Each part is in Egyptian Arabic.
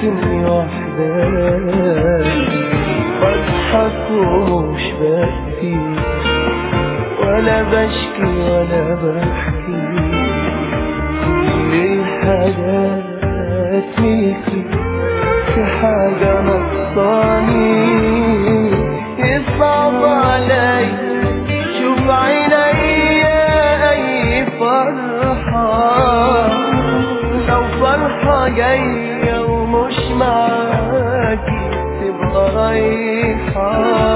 لكني وحداني بضحك ومش ببكي ولا بشكي ولا بحكي ليه حاجات فيكي في حاجة نقصاني يصعب علي شوف عيني أي فرحة لو فرحة جاية ومش معاكي تبقى رايحة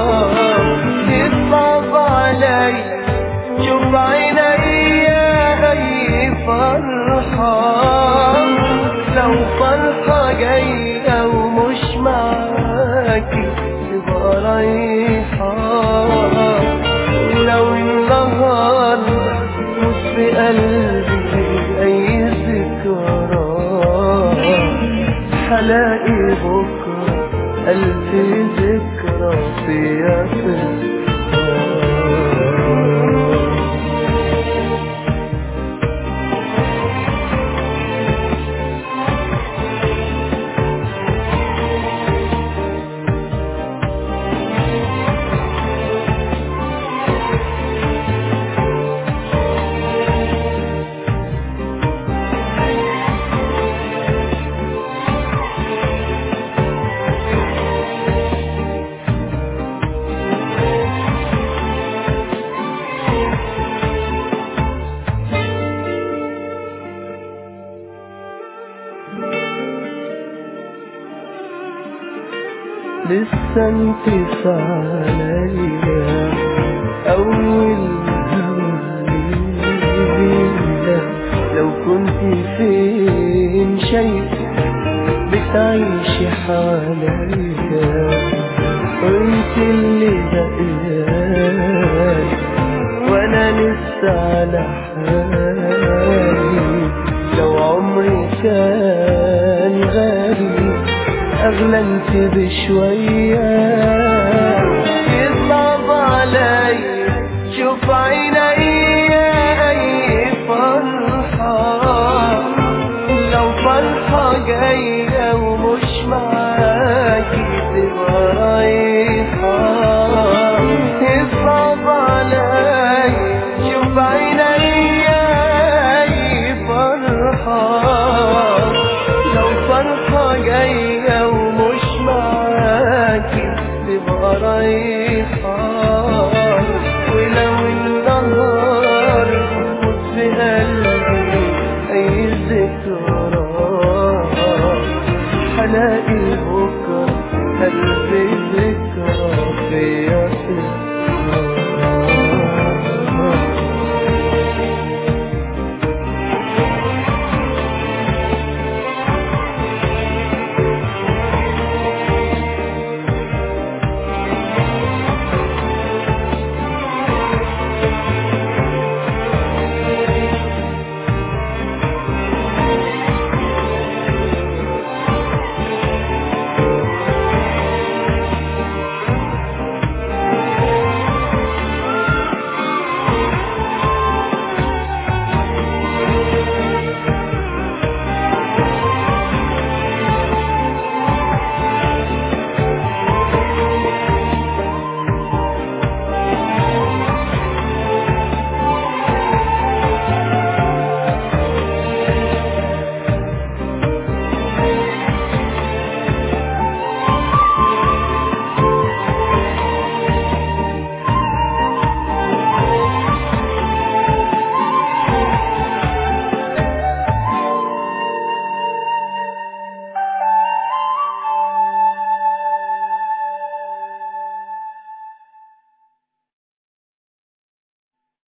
يصعب علي شوف عيني أي فرحة لو فرحة جاية ومش معاكي تبقى رايحة لو النهاردة مش في قلبي أي ذكرى هلاقي بكرة ألف ذكرى فيا في الفراق. لسه انت في عليا اول هميلة لو كنت فين شايفة بتعيشي حواليا وانت اللي بقيت وانا لسه على حالي لو عمري كان غالي اغلى انت بشوية يصعب علي شوف عيني اي فرحة لو فرحة جاية